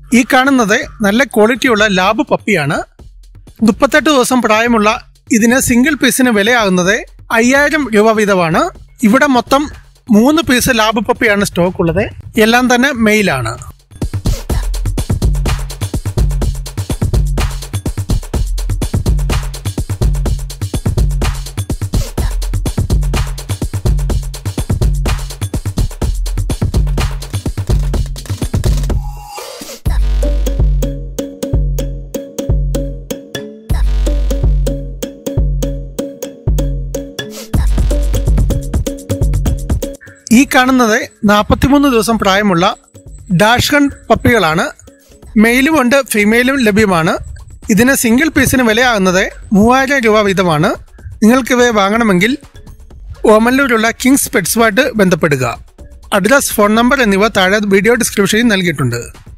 ഈ കാണുന്നത് നല്ല ക്വാളിറ്റിയുള്ള ലാബ് പപ്പിയാണ് മുപ്പത്തെട്ട് ദിവസം പ്രായമുള്ള ഇതിന് സിംഗിൾ പീസിന് വിലയാകുന്നത് അയ്യായിരം രൂപ വീതമാണ് ഇവിടെ മൊത്തം മൂന്ന് പീസ് ലാബ് പപ്പിയാണ് സ്റ്റോക്ക് ഉള്ളത് എല്ലാം തന്നെ മെയിലാണ് ഈ കാണുന്നത് നാൽപ്പത്തിമൂന്ന് ദിവസം പ്രായമുള്ള ഡാഷ്കൺ പപ്പികളാണ് മെയിലും ഉണ്ട് ഫീമെയിലും ലഭ്യമാണ് ഇതിന് സിംഗിൾ പീസിന് വിലയാകുന്നത് മൂവായിരം രൂപ വീതമാണ് നിങ്ങൾക്ക് ഇവയെ വാങ്ങണമെങ്കിൽ ഓമല്ലൂരുള്ള കിങ്സ് പെറ്റ്സുമായിട്ട് ബന്ധപ്പെടുക അഡ്രസ് ഫോൺ നമ്പർ എന്നിവ താഴെ വീഡിയോ ഡിസ്ക്രിപ്ഷനിൽ നൽകിയിട്ടുണ്ട്